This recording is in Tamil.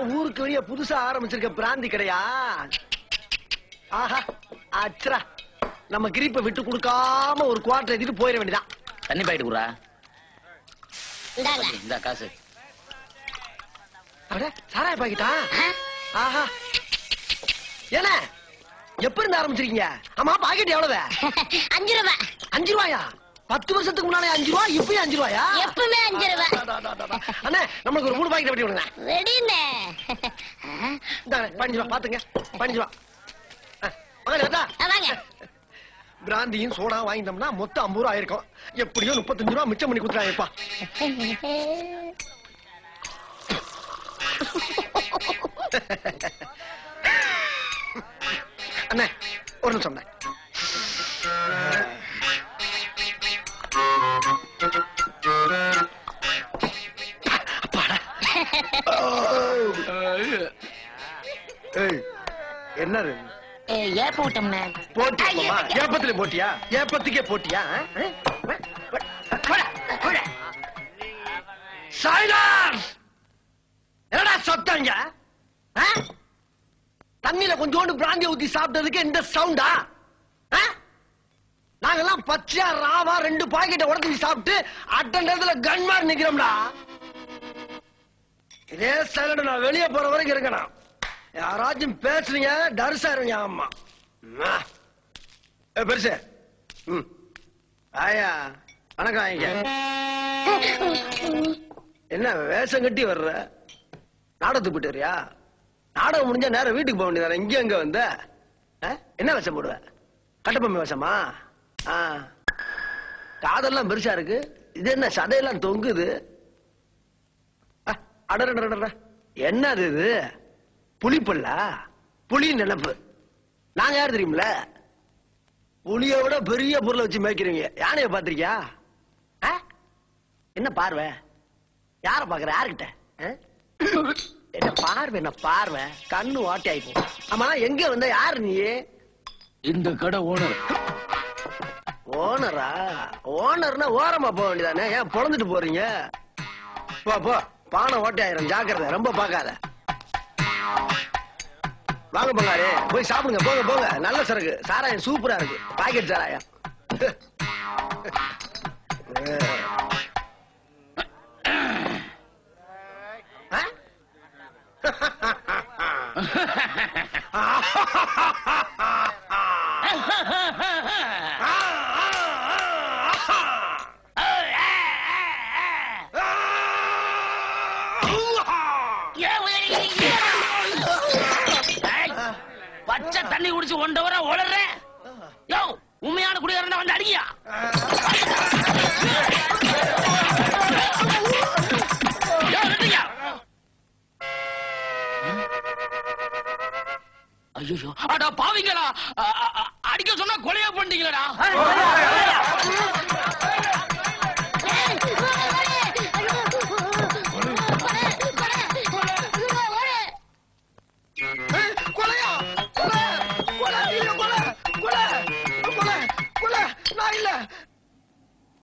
இதான் ஊருக்கு வெளிய புதுசா ஆரம்பிச்சிருக்க பிராந்தி கடையா ஆஹா அச்சரா நம்ம கிரிப்பை விட்டு கொடுக்காம ஒரு குவார்டர் எழுதிட்டு போயிட வேண்டியதான் தண்ணி பாயிட்டு குரா இந்தாங்க இந்த காசு அட சாராய பாக்கிட்டா ஆ? ஆஹா என்ன எப்ப இருந்து ஆரம்பிச்சிருக்கீங்க ஆமா பாக்கெட் எவ்வளவு அஞ்சு ரூபா அஞ்சு ரூபாயா பத்து வருஷத்துக்கு முன்னாலே அஞ்சு ரூபா இப்பயும் அஞ்சு ரூபாயா எப்பவுமே அஞ்சு ரூபா அடா, அடா, அடா, அடா. அண்ணே நம்மளுக்கு ஒரு மூணு பாக்கெட் வெட்டி விடுங்க ரெடிண்ணே இந்தாங்க, பதினஞ்சு ரூபா பாத்துங்க பதினஞ்சு ரூபா ஆ, மகனே, வந்தா? வாங்க பிராந்தியும் சோடா வாங்கிட்டோம்னா மொத்தம் ஐம்பது ரூபா ஆயிருக்கும் எப்படியோ முப்பத்தஞ்சு ரூபா மிச்சம் பண்ணி கொடுத்துறாங்கப்பா அண்ணே ஒரு நிமிஷம் அண்ணே. அப்பாடா. ஏய், என்னது ஏப்பூட்டம்ண்ணே போட்டி அப்பமா? ஏப்பத்துல போட்டியா ஏப்பத்துக்கே போட்டியா ஆ? ஆ? போடா, போடா. சைலன்ஸ்! என்னடா சத்தங்க ஆ? தண்ணியில கொஞ்சோண்டு பிராந்தி ஊத்தி சாப்பிட்டதுக்கு இந்த சவுண்டா ஆ? நாங்கெல்லாம் பச்சையா ராவா ரெண்டு பாக்கெட்டை உடச்சி சாப்பிட்டு அட்ட நேரத்துல கன்மார் நிக்கிறோம்டா இதே சைலண்ட் நான் வெளியே போற வரைக்கும் இருக்கணும் யாராச்சும் பேசுறீங்க டர்ஸா இருங்க ஆமா ஆ. ஏ, பெருசு ம் ஆயா வணக்கம் ஐயா என்ன வேஷம் கட்டி வர்ற நாடகத்துக்கு போயிட்டு வரியா நாடகம் முடிஞ்சா நேரம் வீட்டுக்கு போக வேண்டியதானே இங்க எங்க வந்த ஆ? என்ன வேஷம் போடுவ கட்டப்பொம்மை வேஷமா ஆ. காதெல்லாம் பெருசா இருக்கு இது என்ன சதையெல்லாம் தொங்குது ஆ, அடடடடட. என்னது இது புலிப்பல்லா புலி நினைப்பு நாங்க யார் தெரியுமில புலிய விட பெரிய பொருளை வச்சு மேய்க்கிறீங்க யானைய பாத்திருக்கியா ஆ? என்ன பார்வை யார பாக்குற யாருக்கிட்ட ஆ? என்ன பார்வை என்ன பார்வை கண்ணு வாட்டி ஆயிப்போம் ஆமா எங்க வந்த யாரு நீ இந்த கடை ஓனர் ஓனரா ஓனர்னா ஓரமா போக வேண்டியதானே ஏன் பொழந்துட்டு போறீங்க போ போ பானை ஓட்டை ஆயிரும் ஜாக்கிரதை ரொம்ப பார்க்காத வாங்க பங்காளி போய் சாப்பிடுங்க போங்க போங்க நல்ல சரக்கு சாராயம் சூப்பரா இருக்கு பாக்கெட் சாராயம் ஆ? ஏய், பச்சை தண்ணி குடிச்சு ஒன்றரை உளற யோ உண்மையான குடிகாரன் வந்து அடிக்கியா யோ, நிறுத்துங்க. ஐயோ அடா பாவிங்களா அ- அ- அ- அடிக்க சொன்னா கொலையா பண்ணிட்டீங்களா